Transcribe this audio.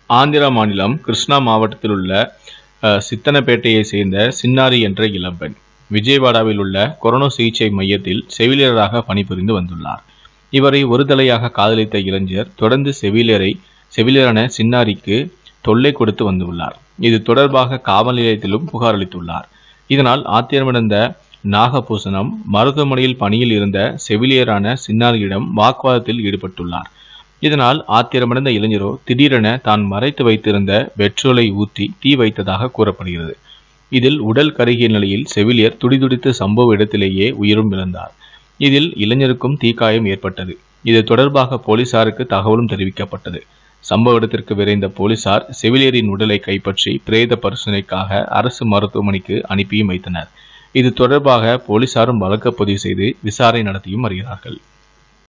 ஆந்திரா மாநிலம் கிருஷ்ணா மாவட்டத்தில் உள்ள அஹ், சித்தனப்பேட்டையை சேர்ந்த சின்னாரி என்ற இளம்பெண் விஜயவாடாவில் உள்ள கொரோனா சிகிச்சை மையத்தில் செவிலியராக பணிபுரிந்து வந்துள்ளார் இவரை ஒரு தலையாக காதலித்த இளைஞர் தொடர்ந்து செவிலியரை செவிலியரான சின்னாரிக்கு தொல்லை கொடுத்து வந்துள்ளார் இது தொடர்பாக காவல் நிலையத்திலும் புகார் அளித்துள்ளார் இதனால் ஆத்திரமடைந்த நாகபூசணம் மருத்துவமனையில் பணியில் இருந்த செவிலியரான சின்னாரியிடம் வாக்குவாதத்தில் ஈடுபட்டுள்ளார் இதனால் ஆத்திரமடைந்த இளைஞரோ திடீரென தான் மறைத்து வைத்திருந்த பெட்ரோலை ஊற்றி தீ வைத்ததாக கூறப்படுகிறது இதில் உடல் கருகிய நிலையில் செவிலியர் துடிதுடித்து சம்பவ இடத்திலேயே உயிரும் இழந்தார் இதில் இளைஞருக்கும் தீக்காயம் ஏற்பட்டது இது தொடர்பாக போலீசாருக்கு தகவலும் தெரிவிக்கப்பட்டது சம்பவ இடத்திற்கு விரைந்த போலீசார் செவிலியரின் உடலை கைப்பற்றி பிரேத பரிசோதனைக்காக அரசு மருத்துவமனைக்கு அனுப்பியும் வைத்தனர் இது தொடர்பாக போலீசாரும் வழக்கு பதிவு செய்து விசாரணை நடத்தியும் வருகிறார்கள்